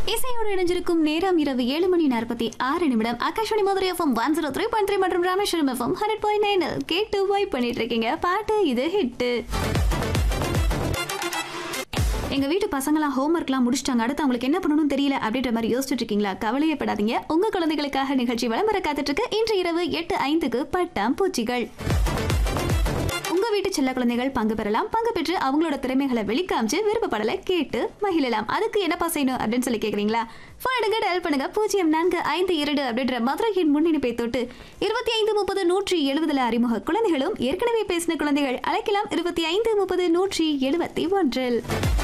இசையோடு இணைஞ்சிருக்கும் நேரம் இரவு ஏழு மணி நாற்பத்தி ஆறு நிமிடம் Akashvani Madurai FM one zero three point three மற்றும் Rameswaram FM hundred point nine கேட்டு வாய் பண்ணிட்டு இருக்கீங்க பாட்டு இது ஹிட்டு எங்க வீட்டு பசங்களாம் ஹோம்ஒர்க்லாம் முடிச்சிட்டாங்க அடுத்து அவங்களுக்கு என்ன பண்ணணும்னு தெரியல அப்படின்ற மாதிரி யோசிச்சுட்டு இருக்கீங்களா கவலையே படாதீங்க உங்க குழந்தைகளுக்காக நிகழ்ச்சி விளம்பர காத்துட்டு இருக்கு இன்று இரவு எட்டு ஐந்துக்கு பட்டாம் பூச்சிகள் உங்க வீட்டு செல்ல குழந்தைகள் பங்கு பெறலாம் பங்கு பெற்று அவங்களோட திறமைகளை வெளிக்காமிச்சு விருப்பப்படலை கேட்டு மகிழலாம் அதுக்கு என்னப்பா செய்யணும் அப்படின்னு சொல்லி கேக்குறீங்களா ஃபோன் எடுங்க டயல் பண்ணுங்க பூஜ்ஜியம் நான்கு ஐந்து இரண்டு அப்படின்ற மதுரையின் முன்னிணைப்பை தொட்டு இருபத்தி ஐந்து முப்பது நூற்றி எழுபதுல அறிமுக குழந்தைகளும் ஏற்கனவே பேசின குழந்தைகள் அழைக்கலாம் இருபத்தி ஐந்து முப்பது நூற்றி எழுபத்தி ஒன்றில்